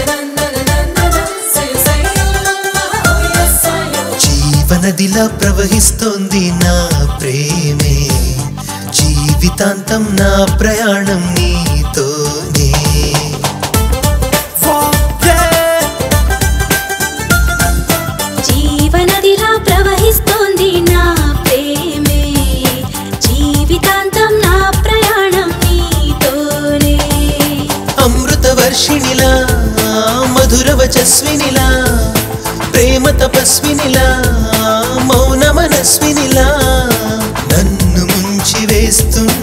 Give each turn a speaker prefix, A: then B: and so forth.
A: జీవనదిలా ప్రవహిస్తోంది నా ప్రేమే జీవితాంతం నా ప్రయాణం నీతోనే
B: జీవనదిలా ప్రవహిస్తోంది నా ప్రేమే జీవితాంతం నా ప్రయాణం నీతోనే
A: అమృత వర్షిణిలా మధుర వచస్వినిలా ప్రేమ తపస్వినిలా మౌన మనస్వినిలా నన్ను ముంచి వేస్తున్న